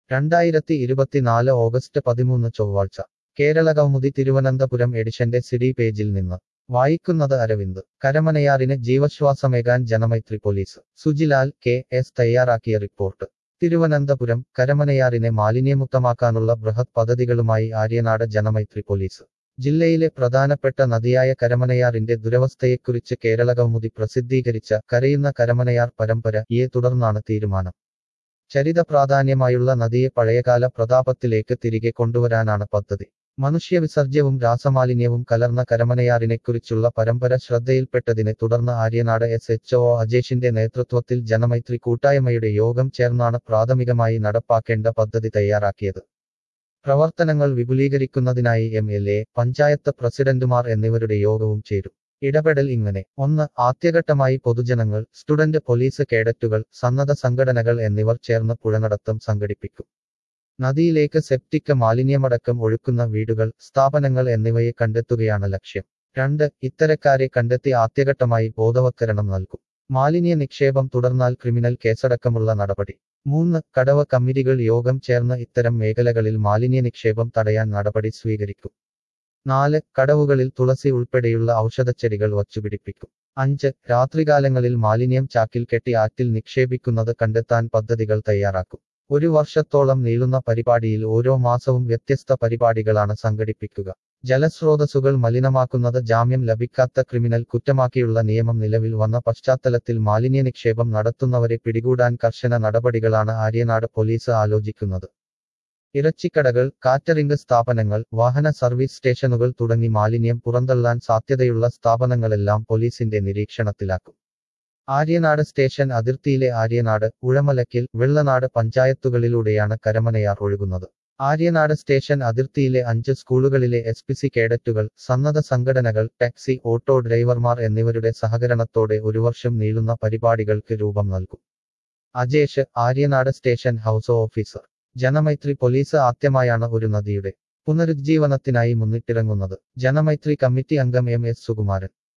രണ്ടായിരത്തി ഇരുപത്തിനാല് ഓഗസ്റ്റ് പതിമൂന്ന് ചൊവ്വാഴ്ച കേരള കൗമുദി തിരുവനന്തപുരം എഡിഷന്റെ സിഡി പേജിൽ നിന്ന് വായിക്കുന്നത് അരവിന്ദ് കരമനയാറിന് ജീവശ്വാസമേകാൻ Janamaithri police Sujilal K S തയ്യാറാക്കിയ റിപ്പോർട്ട് തിരുവനന്തപുരം കരമനയാറിനെ മാലിന്യമുക്തമാക്കാനുള്ള ബൃഹത് പദ്ധതികളുമായി ആര്യനാട് ജനമൈത്രി പോലീസ് ജില്ലയിലെ പ്രധാനപ്പെട്ട നദിയായ കരമനയാറിന്റെ ദുരവസ്ഥയെക്കുറിച്ച് കേരള കൗമുദി പ്രസിദ്ധീകരിച്ച കരയുന്ന കരമനയാർ പരമ്പരയെ തുടർന്നാണ് തീരുമാനം ചരിത പ്രാധാന്യമായുള്ള നദിയെ പഴയകാല പ്രതാപത്തിലേക്ക് തിരികെ കൊണ്ടുവരാനാണ് പദ്ധതി മനുഷ്യവിസർജ്യവും രാസമാലിന്യവും കലർന്ന കരമനയാറിനെക്കുറിച്ചുള്ള പരമ്പര ശ്രദ്ധയിൽപ്പെട്ടതിനെ തുടർന്ന് ആര്യനാട് എസ് എച്ച് ഒ അജേഷിന്റെ നേതൃത്വത്തിൽ ജനമൈത്രി കൂട്ടായ്മയുടെ യോഗം ചേർന്നാണ് പ്രാഥമികമായി നടപ്പാക്കേണ്ട പദ്ധതി തയ്യാറാക്കിയത് പ്രവർത്തനങ്ങൾ വിപുലീകരിക്കുന്നതിനായി എം എൽ എ പഞ്ചായത്ത് പ്രസിഡന്റുമാർ എന്നിവരുടെ യോഗവും ചേരും ഇടപെടൽ ഇങ്ങനെ ഒന്ന് ആദ്യഘട്ടമായി പൊതുജനങ്ങൾ സ്റ്റുഡന്റ് പോലീസ് കേഡറ്റുകൾ സന്നദ്ധ സംഘടനകൾ എന്നിവർ ചേർന്ന് പുഴനടത്തം സംഘടിപ്പിക്കും നദിയിലേക്ക് സെപ്റ്റിക് മാലിന്യമടക്കം ഒഴുക്കുന്ന വീടുകൾ സ്ഥാപനങ്ങൾ എന്നിവയെ കണ്ടെത്തുകയാണ് ലക്ഷ്യം രണ്ട് ഇത്തരക്കാരെ കണ്ടെത്തി ആദ്യഘട്ടമായി ബോധവത്കരണം നൽകും മാലിന്യ നിക്ഷേപം തുടർന്നാൽ ക്രിമിനൽ കേസടക്കമുള്ള നടപടി മൂന്ന് കടവ കമ്മിറ്റികൾ യോഗം ചേർന്ന് ഇത്തരം മേഖലകളിൽ മാലിന്യ നിക്ഷേപം തടയാൻ നടപടി സ്വീകരിക്കും നാല് കടവുകളിൽ തുളസി ഉൾപ്പെടെയുള്ള ഔഷധച്ചെടികൾ വച്ചുപിടിപ്പിക്കും അഞ്ച് രാത്രികാലങ്ങളിൽ മാലിന്യം ചാക്കിൽ കെട്ടി ആറ്റിൽ നിക്ഷേപിക്കുന്നത് കണ്ടെത്താൻ പദ്ധതികൾ തയ്യാറാക്കും ഒരു വർഷത്തോളം നീളുന്ന പരിപാടിയിൽ ഓരോ മാസവും വ്യത്യസ്ത പരിപാടികളാണ് സംഘടിപ്പിക്കുക ജലസ്രോതസ്സുകൾ മലിനമാക്കുന്നത് ജാമ്യം ലഭിക്കാത്ത ക്രിമിനൽ കുറ്റമാക്കിയുള്ള നിയമം നിലവിൽ വന്ന പശ്ചാത്തലത്തിൽ മാലിന്യ നിക്ഷേപം നടത്തുന്നവരെ പിടികൂടാൻ കർശന നടപടികളാണ് ആര്യനാട് പോലീസ് ആലോചിക്കുന്നത് ഇറച്ചിക്കടകൾ കാറ്ററിംഗ് സ്ഥാപനങ്ങൾ വാഹന സർവീസ് സ്റ്റേഷനുകൾ തുടങ്ങി മാലിന്യം പുറന്തള്ളാൻ സാധ്യതയുള്ള സ്ഥാപനങ്ങളെല്ലാം പോലീസിന്റെ നിരീക്ഷണത്തിലാക്കും ആര്യനാട് സ്റ്റേഷൻ അതിർത്തിയിലെ ആര്യനാട് ഉഴമലക്കിൽ വെള്ളനാട് പഞ്ചായത്തുകളിലൂടെയാണ് കരമനയാർ ഒഴുകുന്നത് ആര്യനാട് സ്റ്റേഷൻ അതിർത്തിയിലെ അഞ്ച് സ്കൂളുകളിലെ എസ് പി സി കേഡറ്റുകൾ സന്നദ്ധ സംഘടനകൾ ടാക്സി ഓട്ടോ ഡ്രൈവർമാർ എന്നിവരുടെ സഹകരണത്തോടെ ഒരു വർഷം നീളുന്ന പരിപാടികൾക്ക് രൂപം നൽകും Ajesh Aryanad station house officer Janamaithri police ആദ്യമായാണ് ഒരു നദിയുടെ പുനരുജ്ജീവനത്തിനായി മുന്നിട്ടിറങ്ങുന്നത് ജനമൈത്രി കമ്മിറ്റി അംഗം എം എസ് സുകുമാരൻ